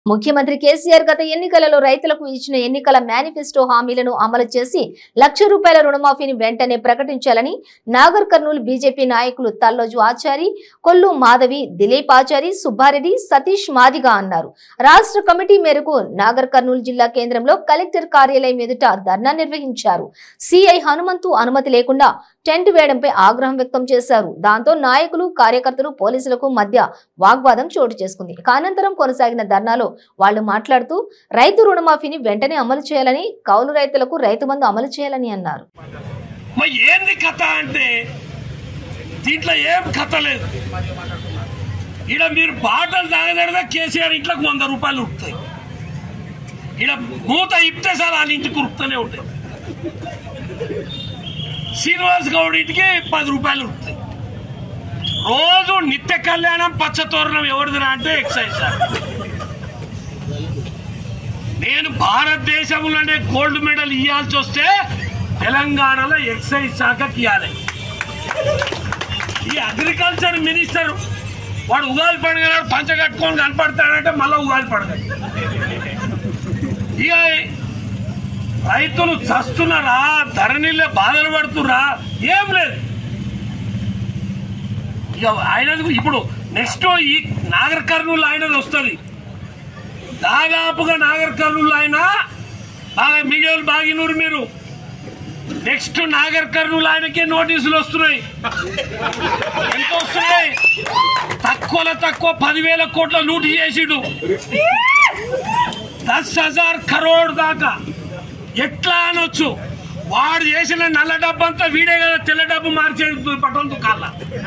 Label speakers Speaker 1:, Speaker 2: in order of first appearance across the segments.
Speaker 1: ముఖ్యమంత్రి కేసీఆర్ గత ఎన్నికలలో రైతులకు ఇచ్చిన ఎన్నికల మేనిఫెస్టో హామీలను అమలు చేసి లక్ష రూపాయల రుణమాఫీని వెంటనే ప్రకటించాలని నాగర్ కర్నూలు బీజేపీ నాయకులు తల్లోజు ఆచారి కొల్లు మాధవి దిలీప్ ఆచారి సుబ్బారెడ్డి సతీష్ మాదిగా అన్నారు రాష్ట్ర కమిటీ మేరకు నాగర్ కర్నూలు జిల్లా కేంద్రంలో కలెక్టర్ కార్యాలయం ఎదుట ధర్నా నిర్వహించారు సిఐ హనుమంతు అనుమతి లేకుండా టెంట్ వేయడంపై ఆగ్రహం వ్యక్తం చేశారు దాంతో నాయకులు కార్యకర్తలు పోలీసులకు మధ్య వాగ్వాదం చోటు చేసుకుంది ఇక అనంతరం కొనసాగిన ధర్నాలో వాళ్ళు మాట్లాడుతూ రైతు రుణమాఫీని వెంటనే అమలు చేయాలని కౌలు రైతులకు రైతు బంధు అమలు చేయాలని అన్నారు
Speaker 2: మరి ఏంది కథ అంటే దీంట్లో ఏం కథ లేదు ఇక్కడ మీరు బాటలు తాగదడదా కేసీఆర్ ఇంట్లోకి వంద రూపాయలు ఉరుకుతాయి ఇక్కడ మూత ఇప్తే సార్ వాళ్ళ ఇంటికి ఉరుకుతూనే ఉంటాయి శ్రీనివాస్ గౌడ్ ఇంటికి పది రూపాయలు ఉరుకుతాయి రోజు నిత్య కళ్యాణం పచ్చతోరణం ఎవరిదిరా అంటే ఎక్సైజ్ సార్ నేను భారతదేశంలోనే గోల్డ్ మెడల్ ఇవ్వాల్సి వస్తే తెలంగాణలో ఎక్సైజ్ శాఖకి ఇవ్వాలి ఈ అగ్రికల్చర్ మినిస్టర్ వాడు ఉగాది పండుగ నాడు పంచ కట్టుకొని కనపడతాడంటే మళ్ళీ ఉగాది పండుగ ఇక రైతులు చస్తున్నారా ధరణిలో బాధలు పడుతురా ఏం లేదు ఇక ఆయనది ఇప్పుడు నెక్స్ట్ ఈ నాగర్ కర్నూలు ఆయనది వస్తుంది దాదాపుగా నాగర్ కర్నూలు ఆయన బాగా మిగిలిన బాగినూరు మీరు నెక్స్ట్ నాగర్ కర్నూలు ఆయనకే నోటీసులు వస్తున్నాయి ఎంత వస్తున్నాయి తక్కువలో తక్కువ పదివేల కోట్ల లూటు చేసిడు దస్ హజార్ కరోడ్ దాకా ఎట్లా అనొచ్చు వాడు చేసిన నల్ల డబ్బు అంతా వీడే కదా తెల్ల డబ్బు మార్చేది బట్టల దుకాణంలో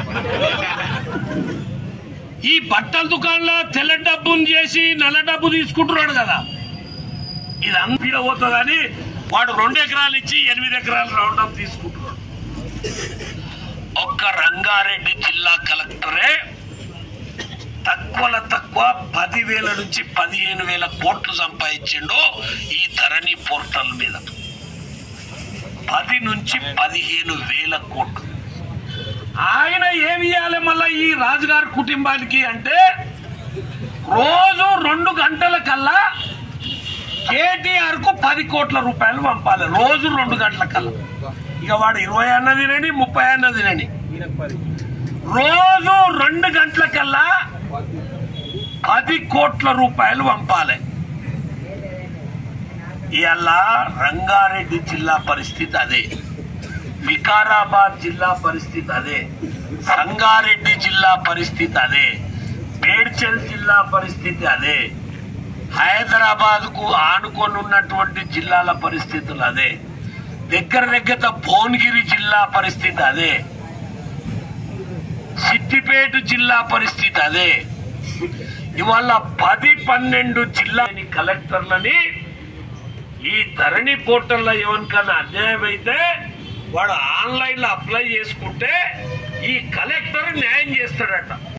Speaker 2: ఈ బట్టల దుకాణంలో తెల్ల డబ్బును చేసి నల్ల డబ్బు తీసుకుంటున్నాడు కదా ఇది అంతా పోతుందని వాడు రెండు ఎకరాలు ఇచ్చి ఎనిమిది ఎకరాలు రౌండ్ అప్ తీసుకుంటున్నాడు ఒక్క రంగారెడ్డి జిల్లా కలెక్టరే తక్కువలో తక్కువ పదివేల నుంచి పదిహేను వేల కోట్లు సంపాదించిండు ఈ ధరణి పోర్టల్ మీద పది నుంచి పదిహేను వేల కోట్లు ఆయన ఏమి ఇవ్వాలి మళ్ళా ఈ రాజుగారి కుటుంబానికి అంటే రోజు రెండు గంటల కల్లా కేటీఆర్ కు పది కోట్ల రూపాయలు పంపాలి రోజు రెండు గంటల కల్లా ఇక వాడు ఇరవై అన్న తినండి ముప్పై అన్న తినండి రోజు రెండు గంటల కల్లా పది కోట్ల రూపాయలు పంపాలి ఇలా రంగారెడ్డి జిల్లా పరిస్థితి అదే వికారాబాద్ జిల్లా పరిస్థితి అదే సంగారెడ్డి జిల్లా పరిస్థితి అదే మేడ్చల్ జిల్లా పరిస్థితి అదే హైదరాబాద్ కు ఆనుకొని ఉన్నటువంటి జిల్లాల పరిస్థితులు అదే దగ్గర దగ్గర భువనగిరి జిల్లా పరిస్థితి అదే సిద్దిపేట జిల్లా పరిస్థితి అదే ఇవాళ పది పన్నెండు జిల్లా కలెక్టర్లని ఈ ధరణి పోర్టల్లో ఎవరికన్నా అన్యాయం అయితే వాడు ఆన్లైన్ లో అప్లై చేసుకుంటే ఈ కలెక్టర్ న్యాయం చేస్తాడట